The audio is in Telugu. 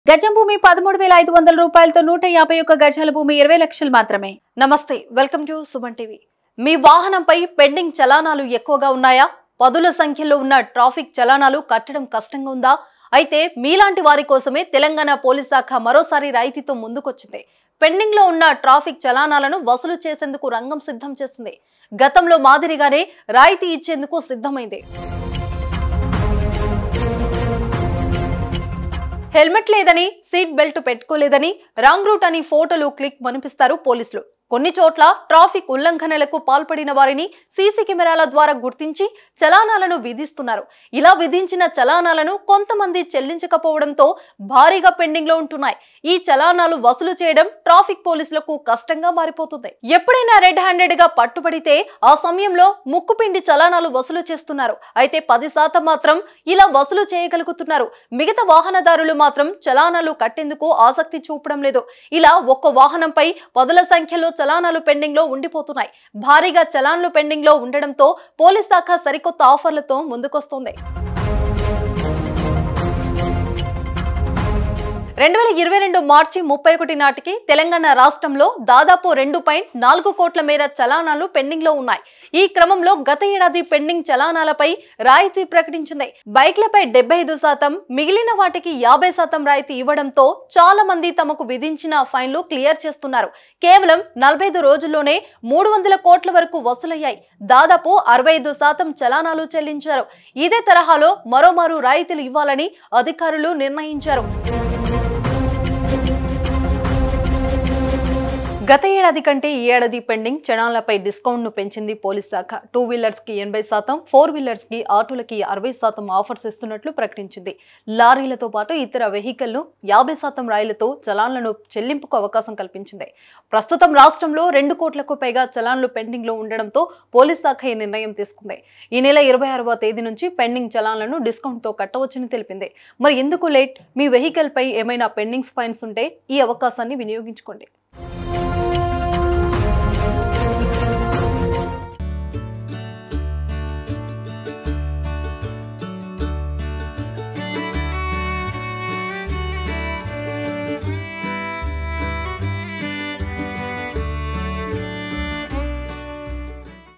గజం భూమి పదమూడు వేల ఐదు వందల రూపాయలతో నూట యాభై ఒక్క గజాల భూమి ఇరవై లక్షలు మాత్రమే నమస్తే వెల్కమ్ టు సుమన్ టీవీ మీ వాహనంపై పెండింగ్ చలానాలు ఎక్కువగా ఉన్నాయా పదుల సంఖ్యలో ఉన్న ట్రాఫిక్ చలానాలు కట్టడం కష్టంగా ఉందా అయితే మీలాంటి వారి కోసమే తెలంగాణ పోలీస్ శాఖ మరోసారి రాయితీతో ముందుకొచ్చింది పెండింగ్ లో ఉన్న ట్రాఫిక్ చలానాలను వసూలు చేసేందుకు రంగం సిద్ధం చేసింది గతంలో మాదిరిగానే రాయితీ ఇచ్చేందుకు సిద్ధమైంది హెల్మెట్ లేదని సీట్ బెల్ట్ పెట్టుకోలేదని రాంగ్ రూట్ అని ఫోటోలు క్లిక్ మనిపిస్తారు పోలీసులు కొన్ని చోట్ల ట్రాఫిక్ ఉల్లంఘనలకు పాల్పడిన వారిని సీసీ కెమెరాల ద్వారా గుర్తించి చలానాలను విధిస్తున్నారు ఇలా విధించిన చలానాలను కొంతమంది చెల్లించకపోవడంతో భారీగా పెండింగ్ లో ఉంటున్నాయి ఈ చలానాలు వసూలు చేయడం ట్రాఫిక్ పోలీసులకు కష్టంగా మారిపోతుంది ఎప్పుడైనా రెడ్ హ్యాండెడ్ గా పట్టుబడితే ఆ సమయంలో ముక్కుపిండి చలానాలు వసూలు చేస్తున్నారు అయితే పది శాతం మాత్రం ఇలా వసూలు చేయగలుగుతున్నారు మిగతా వాహనదారులు మాత్రం చలానాలు కట్టేందుకు ఆసక్తి చూపడం లేదు ఇలా ఒక్క వాహనంపై పదుల సంఖ్యలో చలానాలు పెండింగ్ లో ఉండిపోతున్నాయి భారీగా చలాన్లు పెండింగ్ లో ఉండడంతో పోలీస్ శాఖ సరికొత్త ఆఫర్లతో ముందుకొస్తోంది రెండు వేల ఇరవై రెండు మార్చి ముప్పై ఒకటి నాటికి తెలంగాణ రాష్ట్రంలో దాదాపు రెండు పాయింట్ నాలుగు కోట్ల మేర చలానాలు పెండింగ్ లో ఉన్నాయి ఈ క్రమంలో గత ఏడాది పెండింగ్ చలానాలపై రాయితీ ప్రకటించింది బైక్లపై డెబ్బై ఐదు శాతం మిగిలిన వాటికి యాభై శాతం రాయితీ ఇవ్వడంతో చాలా మంది తమకు విధించిన ఫైన్లు క్లియర్ చేస్తున్నారు కేవలం నలభై ఐదు రోజుల్లోనే మూడు వందల కోట్ల వరకు వసూలయ్యాయి దాదాపు అరవై ఐదు శాతం చలానాలు చెల్లించారు ఇదే తరహాలో మరోమారు రాయితీలు ఇవ్వాలని అధికారులు నిర్ణయించారు గత ఏడాది కంటే ఈ ఏడాది పెండింగ్ చణాలపై డిస్కౌంట్ ను పెంచింది పోలీస్ శాఖ టూ వీలర్స్ కి ఎనభై శాతం ఫోర్ వీలర్స్ కి ఆటోలకి అరవై శాతం ఆఫర్స్ ఇస్తున్నట్లు ప్రకటించింది లారీలతో పాటు ఇతర వెహికల్ ను యాభై శాతం రాయిలతో చలాన్లను చెల్లింపుకు అవకాశం కల్పించింది ప్రస్తుతం రాష్ట్రంలో రెండు కోట్లకు పైగా చలాన్లు పెండింగ్ లో ఉండడంతో పోలీస్ శాఖ ఈ నిర్ణయం తీసుకుంది ఈ నెల ఇరవై ఆరవ తేదీ నుంచి పెండింగ్ చలాన్లను డిస్కౌంట్ తో కట్టవచ్చని తెలిపింది మరి ఎందుకు లేట్ మీ వెహికల్ పై ఏమైనా పెండింగ్ ఫైన్స్ ఉంటే ఈ అవకాశాన్ని వినియోగించుకోండి